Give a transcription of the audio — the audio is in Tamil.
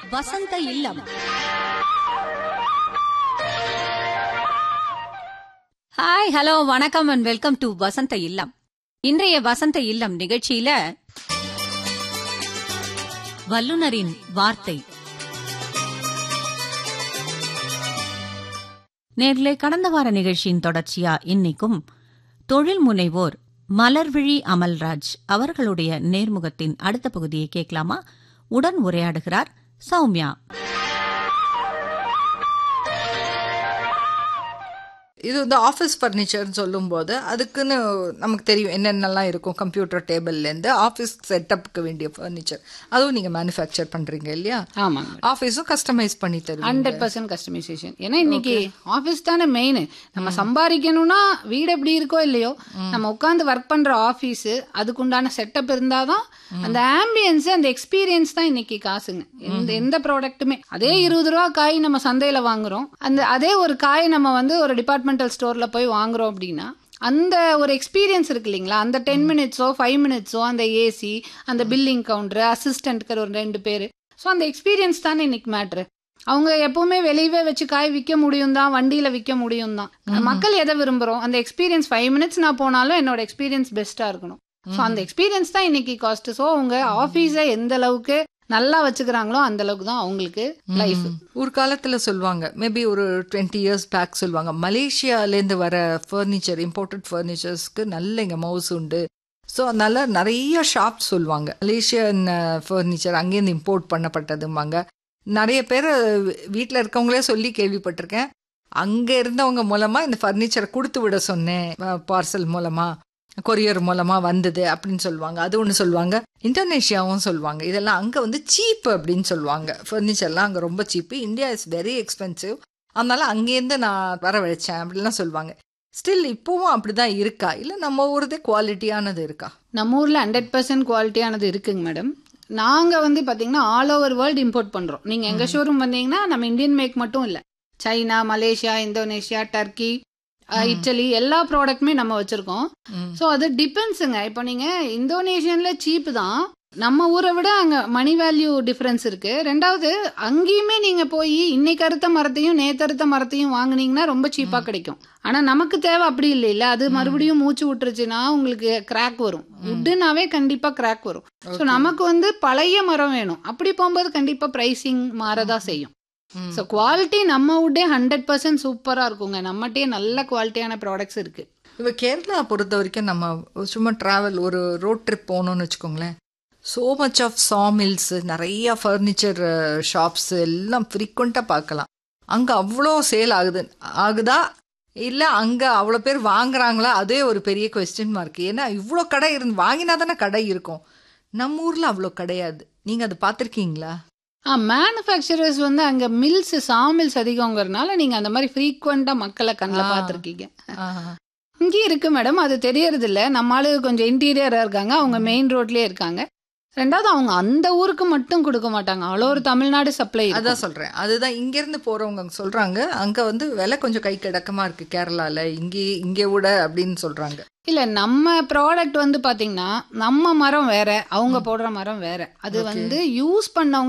வசந்த இல்லம் ஹாய் ஹலோ வணக்கம் and welcome to Vasantha Illam இன்றைய வசந்த இல்லம் நிகழ்ச்சியில வல்லுனரின் வார்த்தை நேர்களே கடந்த வார நிகழ்ச்சியின் தொடர்ச்சியா இன்னைக்கும் தொழில் முனைவோர் மலர்விழி அமல்ராஜ் அவர்களுடைய நேர்முகத்தின் அடுத்த பகுதியை கேட்கலாமா உடன் உரையாடுகிறார் சௌமியா இது வந்து ஆஃபீஸ் ஃபர்னிச்சர்னு சொல்லும்போது அதுக்குன்னு நமக்கு தெரியும் என்னென்னலாம் இருக்கும் கம்ப்யூட்டர் டேபிள்லேருந்து ஆஃபீஸ் செட்டப்புக்கு வேண்டிய ஃபர்னிச்சர் அதுவும் நீங்கள் மேனுஃபேக்சர் பண்ணுறீங்க இல்லையா ஆமாங்க ஆஃபீஸும் கஸ்டமைஸ் பண்ணி தருவீங்க ஹண்ட்ரட் பர்சன்ட் கஸ்டமைசேஷன் ஏன்னா இன்னைக்கு ஆஃபீஸ் தானே மெயின் நம்ம சம்பாதிக்கணும்னா வீடு எப்படி இருக்கோ இல்லையோ நம்ம உட்காந்து ஒர்க் பண்ற ஆஃபீஸ் அதுக்குண்டான செட்டப் இருந்தாதான் அந்த ஆம்பியன்ஸ் அந்த எக்ஸ்பீரியன்ஸ் தான் இன்னைக்கு காசுங்க எந்த எந்த ப்ராடக்ட்டுமே அதே இருபது ரூபா காய் நம்ம சந்தையில வாங்குறோம் அந்த அதே ஒரு காய் நம்ம வந்து ஒரு டிபார்ட்மெண்டல் ஸ்டோர்ல போய் வாங்குறோம் அப்படின்னா அந்த ஒரு எக்ஸ்பீரியன்ஸ் இருக்கு இல்லைங்களா அந்த டென் மினிட்ஸோ ஃபைவ் மினிட்ஸோ அந்த ஏசி அந்த பில்லிங் கவுண்டர் அசிஸ்டன்ட்க்கு ஒரு ரெண்டு பேர் ஸோ அந்த எக்ஸ்பீரியன்ஸ் தானே இன்னைக்கு மேட்ரு அவங்க எப்பவுமே வெளியவே வச்சு காய் விற்க முடியும் தான் வண்டியில விற்க முடியும் தான் மக்கள் எதை விரும்புறோம் அந்த எக்ஸ்பீரியன்ஸ் ஃபைவ் மினிட்ஸ் நான் போனாலும் என்னோட எக்ஸ்பீரியன்ஸ் பெஸ்டா இருக்கணும் ஸோ அந்த எக்ஸ்பீரியன்ஸ் தான் இன்னைக்கு காஸ்ட் ஸோ அவங்க ஆஃபீஸை எந்த அளவுக்கு நல்லா வச்சுக்கிறாங்களோ அந்த அளவுக்கு தான் அவங்களுக்கு லைஃப் ஒரு காலத்தில் சொல்லுவாங்க மேபி ஒரு டுவெண்ட்டி இயர்ஸ் பேக் சொல்லுவாங்க மலேசியாலேருந்து வர ஃபர்னிச்சர் இம்போர்ட்டட் ஃபர்னிச்சர்ஸ்க்கு நல்ல இங்கே மவுஸ் உண்டு ஸோ அதனால நிறைய ஷாப் சொல்லுவாங்க மலேசியன் ஃபர்னிச்சர் அங்கேருந்து இம்போர்ட் பண்ணப்பட்டதும்பாங்க நிறைய பேர் வீட்டில் இருக்கவங்களே சொல்லி கேள்விப்பட்டிருக்கேன் அங்கே இருந்தவங்க மூலமாக இந்த ஃபர்னிச்சரை கொடுத்து விட சொன்னேன் பார்சல் மூலமாக கொரியர் மூலமாக வந்தது அப்படின்னு சொல்லுவாங்க அது ஒன்று சொல்லுவாங்க இந்தோனேஷியாவும் சொல்லுவாங்க இதெல்லாம் அங்கே வந்து சீப் அப்படின்னு சொல்லுவாங்க ஃபர்னிச்சர்லாம் அங்கே ரொம்ப சீப்பு இந்தியா இஸ் வெரி எக்ஸ்பென்சிவ் அதனால அங்கேருந்து நான் வரவழைச்சேன் அப்படிலாம் சொல்லுவாங்க ஸ்டில் இப்போவும் அப்படிதான் இருக்கா இல்லை நம்ம ஊரதே குவாலிட்டியானது இருக்கா நம்ம ஊர்ல ஹண்ட்ரட் பர்சன்ட் குவாலிட்டியானது இருக்குங்க மேடம் நாங்க வந்து பாத்தீங்கன்னா ஆல் ஓவர் வேர்ல்டு இம்போர்ட் பண்றோம் நீங்க எங்க ஷோரூம் வந்தீங்கன்னா நம்ம இந்தியன் மேக் மட்டும் இல்ல China Malaysia Indonesia Turkey ah, Italy எல்லா ப்ராடக்ட்டுமே நம்ம வச்சிருக்கோம் ம். ஸோ அது டிபெண்ட்ஸுங்க இப்போ நீங்க இந்தோனேஷியன்ல சீப் தான் நம்ம ஊரை விட அங்க மணி வேல்யூ டிஃபரன்ஸ் இருக்கு ரெண்டாவது அங்கேயுமே நீங்க போய் இன்னைக்கு அறுத்த மரத்தையும் நேத்து அறுத்த மரத்தையும் வாங்குனீங்கன்னா ரொம்ப சீப்பா கிடைக்கும் ஆனா நமக்கு தேவை அப்படி இல்லை இல்ல அது மறுபடியும் மூச்சு விட்டுருச்சுன்னா உங்களுக்கு கிராக் வரும் உட்டுனாவே கண்டிப்பா கிராக் வரும் ஸோ நமக்கு வந்து பழைய மரம் வேணும் அப்படி போகும்போது கண்டிப்பா பிரைசிங் மாறதான் செய்யும் ம். ஸோ குவாலிட்டி நம்ம வுட்டே ஹண்ட்ரட் பர்சன்ட் சூப்பரா இருக்குங்க நம்மகிட்டயே நல்ல குவாலிட்டியான ப்ராடக்ட்ஸ் இருக்கு இப்போ கேரளா பொறுத்த வரைக்கும் நம்ம சும்மா ட்ராவல் ஒரு ரோட் ட்ரிப் போகணும்னு வச்சுக்கோங்களேன் ஸோ மச் ஆஃப் சாமில்ஸ் நிறைய ஃபர்னிச்சர் ஷாப்ஸ் எல்லாம் ஃப்ரீக்வெண்ட்டாக பார்க்கலாம் அங்கே அவ்வளோ சேல் ஆகுது ஆகுதா இல்லை அங்கே அவ்வளோ பேர் வாங்குறாங்களா அதே ஒரு பெரிய கொஸ்டின் மார்க் ஏன்னா இவ்வளோ கடை இருந்து வாங்கினா தானே கடை இருக்கும் நம்ம ஊரில் அவ்வளோ கிடையாது நீங்கள் அதை பார்த்துருக்கீங்களா ஆ மேனுஃபேக்சரர்ஸ் வந்து அங்க மில்ஸ் சாமில்ஸ் அதிகங்கிறதுனால நீங்க அந்த மாதிரி ஃப்ரீக்வெண்டா மக்களை கண்ணில் ஆ. பார்த்துருக்கீங்க இங்கேயும் இருக்கு மேடம் அது தெரியறது இல்ல நம்ம ஆளு கொஞ்சம் இன்டீரியரா இருக்காங்க அவங்க மெயின் ரோட்லயே இருக்காங்க ரெண்டாவது அவங்க அந்த ஊருக்கு மட்டும் கொடுக்க மாட்டாங்க அவ்வளோ ஒரு தமிழ்நாடு சப்ளை அதான் சொல்கிறேன் அதுதான் இங்கேருந்து போகிறவங்க சொல்கிறாங்க அங்கே வந்து விலை கொஞ்சம் கை கிடக்கமாக இருக்குது கேரளாவில் இங்கே இங்கே விட அப்படின்னு சொல்கிறாங்க இல்ல நம்ம ப்ராடக்ட் வந்து பாத்தீங்கன்னா நம்ம மரம் வேற அவங்க போடுற மரம் வேற அது வந்து யூஸ் பண்ணவங்க